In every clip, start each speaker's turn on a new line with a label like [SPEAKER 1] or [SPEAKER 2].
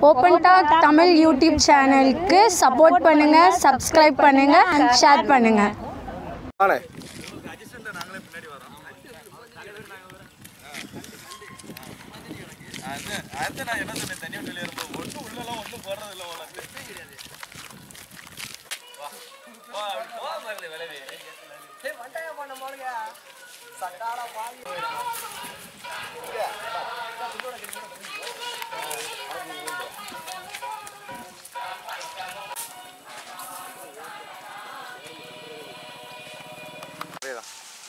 [SPEAKER 1] Open talk Tamil YouTube சேனலுக்கு support பண்ணுங்க subscribe பண்ணுங்க ஷேர் பண்ணுங்க
[SPEAKER 2] வாணே அதேதான்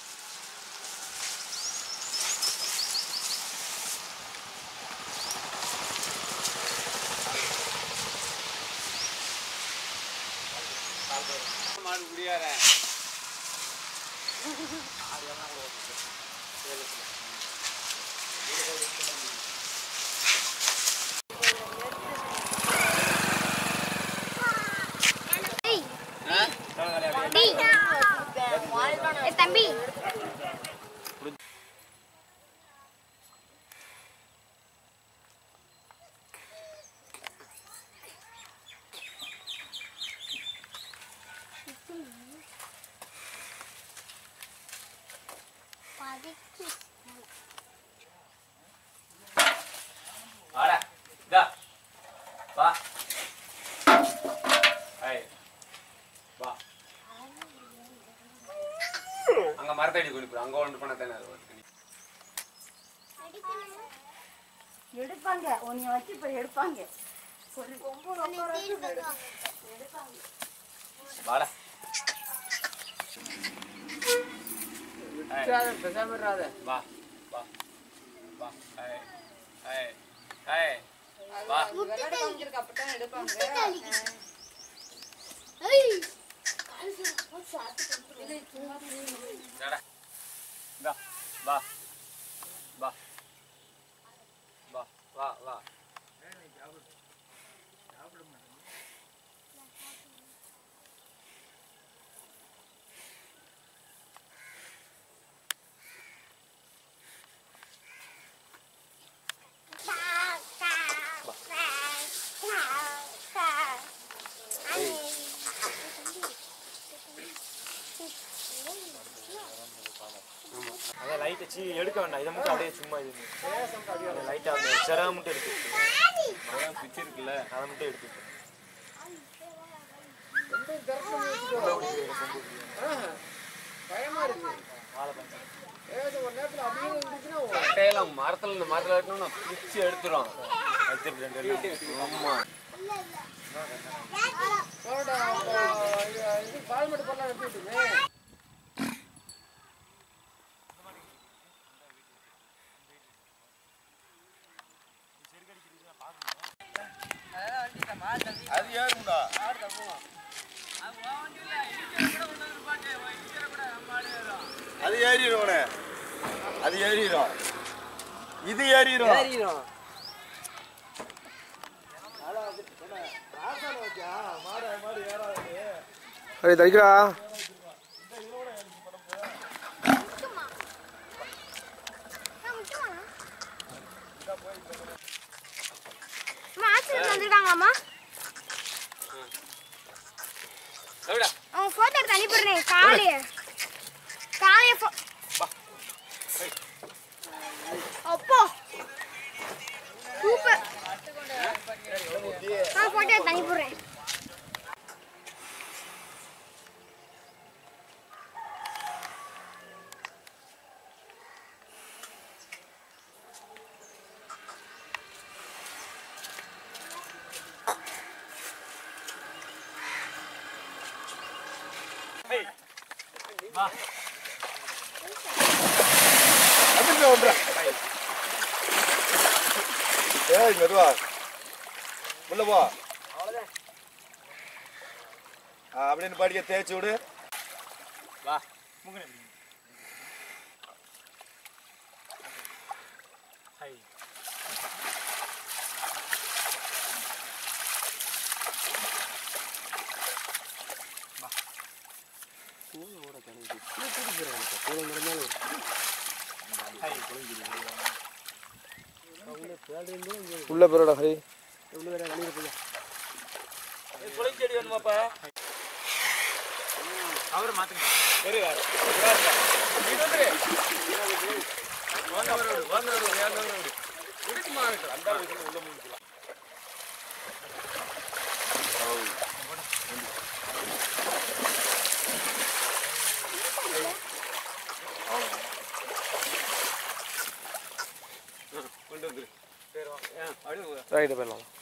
[SPEAKER 3] ஏய் தம்பி
[SPEAKER 4] வாடா இதா வா ஐய் வா அங்க மரத்தடி குளிப்பு அங்க ஒன்று பண்ண தானே அது வருது.
[SPEAKER 5] எடுப்பாங்க உன்னைய வச்சு இப்ப எடுப்பாங்க
[SPEAKER 4] வாடா வா வா வா ஐய் ஐய் ஐய் வா வாடா இதா வா வா வா வா வா
[SPEAKER 6] அதான் லைட்டை சீ எடுக்க வேண்டாம் இதை மட்டும் அப்படியே சும்மா இது லைட்டாக அந்த சிறக மட்டும் எடுத்து
[SPEAKER 4] அதான் பிச்சு இருக்குல்ல
[SPEAKER 6] அதை மட்டும் எடுத்து
[SPEAKER 4] கட்டையெல்லாம் மரத்துல இந்த மரத்துல இருக்கணும் நான் பிச்சு எடுத்துரும் ஆமா
[SPEAKER 2] அது ஏறும்டா அது ஏறிடும் உனே. அது ஏறிடும் இது ஏறிடும் அடி தடிக்கிறா
[SPEAKER 3] அம்மா ஆசிரியர் வந்திருக்காங்களாம்மா
[SPEAKER 4] எப்படா
[SPEAKER 3] அவங்க போட்டோ எடுத்து அனுப்பிடுறேன் காலைய காலைய போ அப்போ சூப்பர் நான் போட்டோ எடுத்து அனுப்பிடுறேன்
[SPEAKER 2] அதுக்கு ஒன்றா ஏய் மெதுவா உள்ள போ ஆ, அப்படின்னு படிக்க தேய்ச்சி விடு
[SPEAKER 4] வா
[SPEAKER 2] உள்ள போறடா ஹரி
[SPEAKER 6] செடி வேணுமாப்பா அவரை மாத்துங்க சரி வேற நீ வந்துரு வாங்க வர விடு வாங்க வர விடு வாங்க வர விடு இருக்குமா அந்த அளவுக்கு உள்ள முடிக்கலாம் கொண்டு வந்துரு சரி வாங்க அப்படியே
[SPEAKER 2] ரைட்டு போயிடலாம்